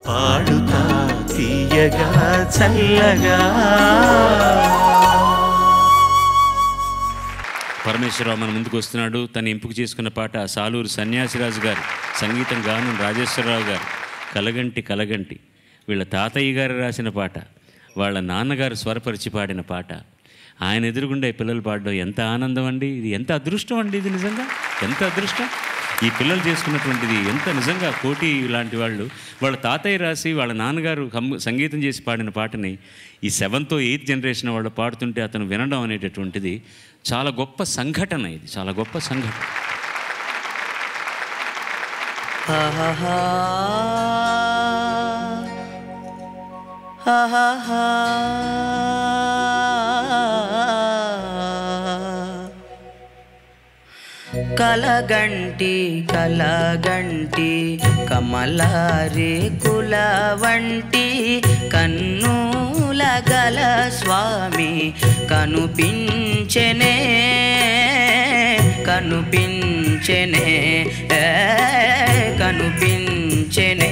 పాడుతా తీయగా చల్లగా పరమేశ్వరరావు మన ముందుకు వస్తున్నాడు తను ఎంపిక చేసుకున్న పాట సాలూరు సన్యాసిరాజు గారు సంగీతం గానం రాజేశ్వరరావు గారు కలగంటి కలగంటి వీళ్ళ తాతయ్య గారు రాసిన పాట వాళ్ళ నాన్నగారు స్వరపరిచి పాడిన పాట ఆయన ఎదురుగుండా ఈ పిల్లలు పాడడం ఎంత ఆనందం అండి ఇది ఎంత అదృష్టం అండి ఇది నిజంగా ఎంత అదృష్టం ఈ పిల్లలు చేసుకున్నటువంటిది ఎంత నిజంగా కోటి లాంటి వాళ్ళు వాళ్ళ తాతయ్య రాసి వాళ్ళ నాన్నగారు హమ్- సంగీతం చేసి పాడిన పాటని ఈ సెవెంత్ ఎయిత్ జనరేషన్ వాళ్ళు పాడుతుంటే అతను వినడం అనేటటువంటిది చాలా గొప్ప సంఘటన ఇది చాలా గొప్ప సంఘటన ఆహాహా. ఆహాహా. కలగంటి కలగంటి కమలారి కుల వంటి కన్నుల గల స్వామి కనుపించెనే కనుపించెనే ఏ, కనుపించెనే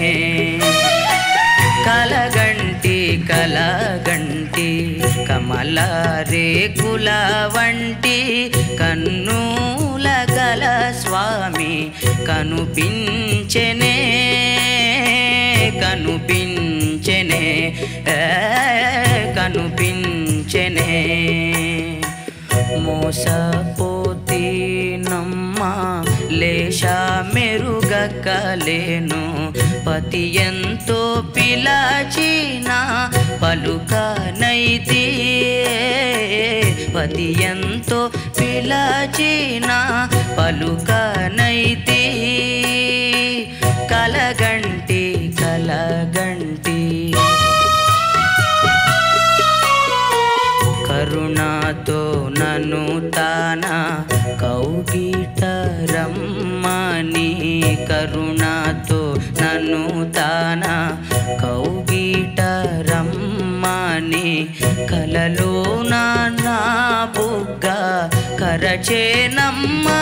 కలగంటి కలగంటి కమల రేకుల వంటి కన్నుల గల స్వామి కనుపించెనే కనుపించెనే ఏ, కనుపించెనే మోసపోతీనమ్మా లేశ మెరుగక్కలేను పతి ఎంతో పిలచిన పలుకనైతి పతి ఎంతో పిలచిన పలుకనైతి కలగంటి కలగంటి కరుణతో నన్ను తాన కౌగిట రమ్మని కరుణతో నన్ను తాన కౌగిట రమ్మని కలలో నా బుగ్గ కరచేనమ్మా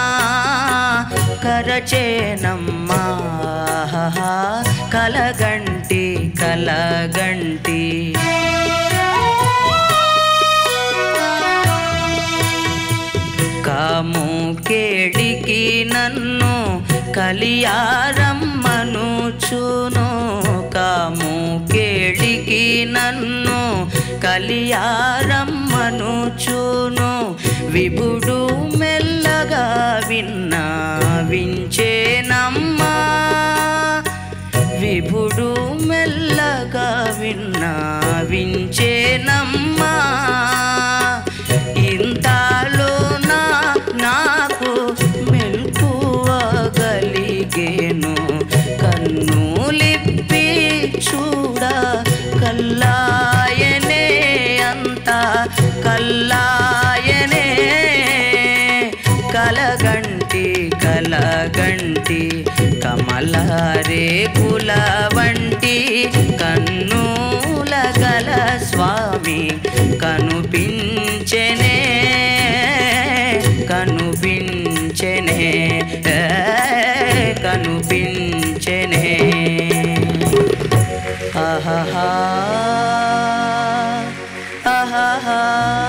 కరచేనమ్మా కలగంటి కలగంటి కాము కేడికి నన్ను కలియారమ్మను చూను కాము కేడికి నన్ను కలియారమ్మను చూను విభుడు మెల్లగా విన్నా వించేనమ్మా విభుడు మెల్లగా విన్నా వించేనమ్మా ఇంతలో నా నాకు మెల్కువగలిగేను కన్నులిప్పి చూడ కల్లాయనే అంత కల్లాయనే కలగంటి కలగంటి కమల రేకుల వంటి కన్నుల గల స్వామి కనుపించెనే కనుపించెనే ఏ, కనుపించెనే ఆహాహా ఆహాహా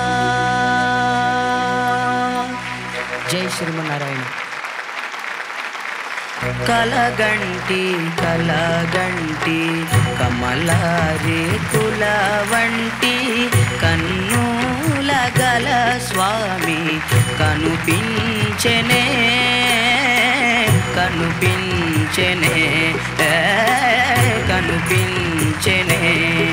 జై శ్రీమన్నారాయణ కలగంటి కలగంటి కమల రేకుల వంటి కన్నుల గల స్వామి కనుపించెనే కనుపించెనే ఏ, కనుపించెనే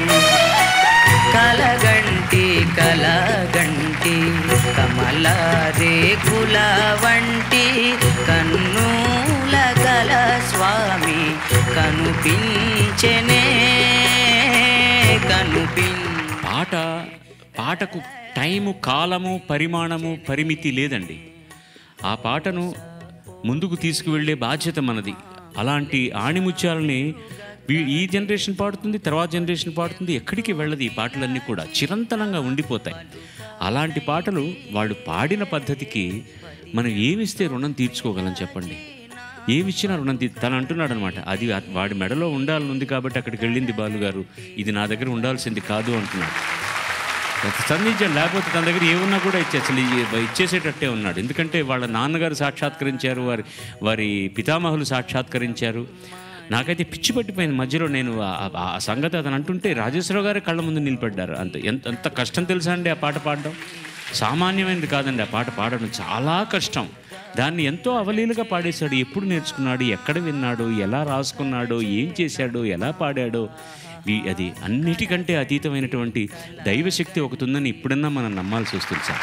కలగంటి కలగంటి కమల రేకుల వంటి కన్నుల గల స్వామి కనుపించెనే కనుపిం పాట పాటకు టైము కాలము పరిమాణము పరిమితి లేదండి ఆ పాటను ముందుకు తీసుకువెళ్ళే బాధ్యత మనది అలాంటి ఆణిముత్యాలని వీ- ఈ జనరేషన్ పాడుతుంది తర్వాత జనరేషన్ పాడుతుంది ఎక్కడికి వెళ్ళదు ఈ పాటలన్నీ కూడా చిరంతనంగా ఉండిపోతాయి అలాంటి పాటలు వాళ్ళు పాడిన పద్ధతికి మనం ఏమిస్తే రుణం తీర్చుకోగలం చెప్పండి ఏమి ఇచ్చినా రుణం తీ తను అంటున్నాడు అనమాట అది ఆ- వాడి మెడలో ఉండాలని ఉంది కాబట్టి అక్కడికి వెళ్ళింది బాలుగారు ఇది నా దగ్గర ఉండాల్సింది కాదు అంటున్నాడు సంధించాడు లేకపోతే తన దగ్గర ఏమున్నా కూడా ఇచ్చే అసలు ఈ- ఇచ్చేసేటట్టే ఉన్నాడు ఎందుకంటే వాళ్ళ నాన్నగారు సాక్షాత్కరించారు వారి వారి పితామహులు సాక్షాత్కరించారు నాకైతే పిచ్చి పట్టిపోయింది మధ్యలో నేను ఆ- ఆ- ఆ సంగతి అతను అంటుంటే రాజేశ్వరరావు గారి కళ్ళ ముందు నిలబడ్డారు అంత ఎంత ఎంత కష్టం తెలుసా అండి ఆ పాట పాడడం సామాన్యమైనది కాదండి ఆ పాట పాడడం చాలా కష్టం దాన్ని ఎంతో అవలీలుగా పాడేశాడు ఎప్పుడు నేర్చుకున్నాడు ఎక్కడ విన్నాడు ఎలా రాసుకున్నాడో ఏం చేశాడో ఎలా పాడాడో ఈ- అది అన్నిటికంటే అతీతమైనటువంటి దైవశక్తి ఒకటి ఉందని ఇప్పుడన్నా మనం నమ్మాల్సి వస్తుంది సార్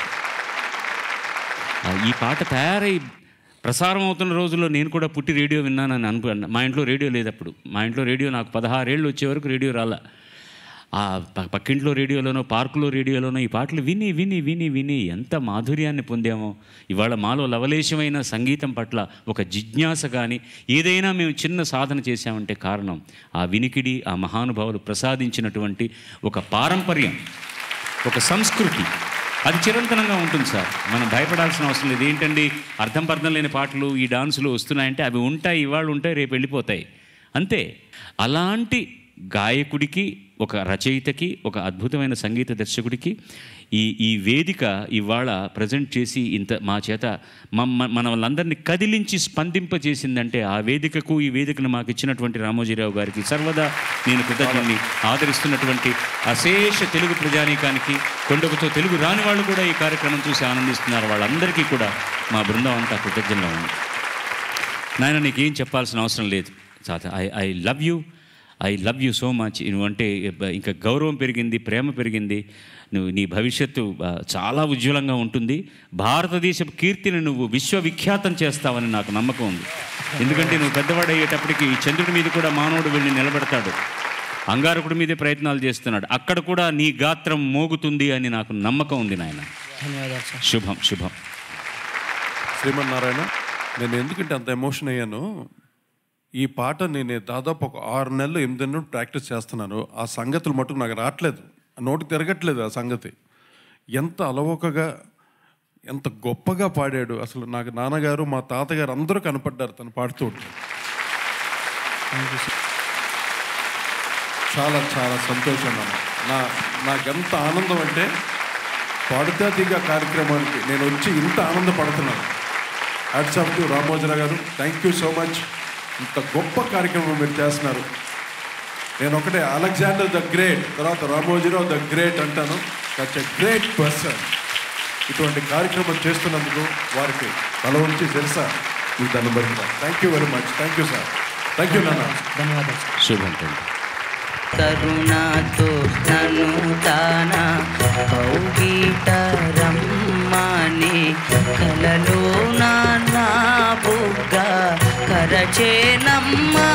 ఆ, ఈ పాట తయారై ప్రసారం అవుతున్న రోజుల్లో నేను కూడా పుట్టి రేడియో విన్నానని అనుకు మా ఇంట్లో రేడియో లేదు అప్పుడు మా ఇంట్లో రేడియో నాకు పదహారేళ్ళు వచ్చే వరకు రేడియో రాలా ఆ ప- పక్కింట్లో రేడియోలోనో పార్కులో రేడియోలోనో ఈ పాటలు విని విని విని విని ఎంత మాధుర్యాన్ని పొందామో ఇవాళ మాలో లవలేశమైన సంగీతం పట్ల ఒక జిజ్ఞాస కానీ ఏదైనా మేము చిన్న సాధన చేశామంటే కారణం ఆ వినికిడి ఆ మహానుభావులు ప్రసాదించినటువంటి ఒక పారంపర్యం ఒక సంస్కృతి అది చిరంతనంగా ఉంటుంది సార్ మనం భయపడాల్సిన అవసరం లేదు ఏంటండి అర్థం పర్థం లేని పాటలు ఈ డాన్సులు వస్తున్నాయంటే అవి ఉంటాయి ఇవాళ ఉంటాయి రేపు వెళ్ళిపోతాయి అంతే అలాంటి గాయకుడికి ఒక రచయితకి ఒక అద్భుతమైన సంగీత దర్శకుడికి ఈ ఈ వేదిక ఇవాళ ప్రజెంట్ చేసి ఇంత మా చేత మమ్మ మన వాళ్ళందరినీ కదిలించి స్పందింపజేసిందంటే ఆ వేదికకు ఈ వేదికను మాకు ఇచ్చినటువంటి రామోజీరావు గారికి సర్వదా నేను కృతజ్ఞని ఆదరిస్తున్నటువంటి అశేష తెలుగు ప్రజానీకానికి కొండకుతో తెలుగు రాని వాళ్ళు కూడా ఈ కార్యక్రమం చూసి ఆనందిస్తున్నారు వాళ్ళందరికీ కూడా మా బృందం అంతా కృతజ్ఞంగా ఉంది నాయన నీకేం చెప్పాల్సిన అవసరం లేదు తాత I I love you I love you so much నువ్వంటే బ- ఇంకా గౌరవం పెరిగింది ప్రేమ పెరిగింది నువ్వు నీ భవిష్యత్తు ఆ, చాలా ఉజ్వలంగా ఉంటుంది భారతదేశ కీర్తిని నువ్వు విశ్వవిఖ్యాతం చేస్తావని నాకు నమ్మకం ఉంది ఎందుకంటే నువ్వు పెద్దవాడయ్యేటప్పటికి ఈ చంద్రుడి మీద కూడా మానవుడు వెళ్ళి నిలబడతాడు అంగారకుడి మీదే ప్రయత్నాలు చేస్తున్నాడు అక్కడ కూడా నీ గాత్రం మోగుతుంది అని నాకు నమ్మకం ఉంది నాయన ధన్యవాదాలు సార్ శుభం శుభం శ్రీమన్నారాయణ నేను ఎందుకంటే అంత ఎమోషన్ అయ్యాను ఈ పాట నేను దాదాపు ఒక ఆరు నెలలు ఎనిమిది నెలలు ప్రాక్టీస్ చేస్తున్నాను ఆ సంగతులు మటుకు నాకు రావట్లేదు నోటి తిరగట్లేదు ఆ సంగతి ఎంత అలవోకగా ఎంత గొప్పగా పాడాడు అసలు నాకు నాన్నగారు మా తాతగారు అందరూ కనపడ్డారు తను పాడుతూ ఉంటే చాలా చాలా సంతోషం నాన్న నా నాకెంత ఆనందం అంటే పాడుతా దిగ కార్యక్రమానికి నేను వచ్చి ఇంత ఆనందపడుతున్నాను హ్యాట్సాప్ టు రామోజరావు గారు థ్యాంక్ యూ సో మచ్ ఇంత గొప్ప కార్యక్రమం మీరు చేస్తున్నారు నేను ఒకటే అలెగ్జాండర్ ద గ్రేట్ తర్వాత రామోజీరావు ద గ్రేట్ అంటాను సచ్ ఎ గ్రేట్ పర్సన్ ఇటువంటి కార్యక్రమం చేస్తున్నందుకు వారికి తల ఉంచి తెలుసా మీ ధన్యవాదాలు thank you very much thank you sir thank you నాన్న ధన్యవాదాలు సార్ శుభం తండ్రి కరుణతో నన్ను తాన కౌగీట రమ్మని కలలో నా బుగ్గ కరచేనమ్మా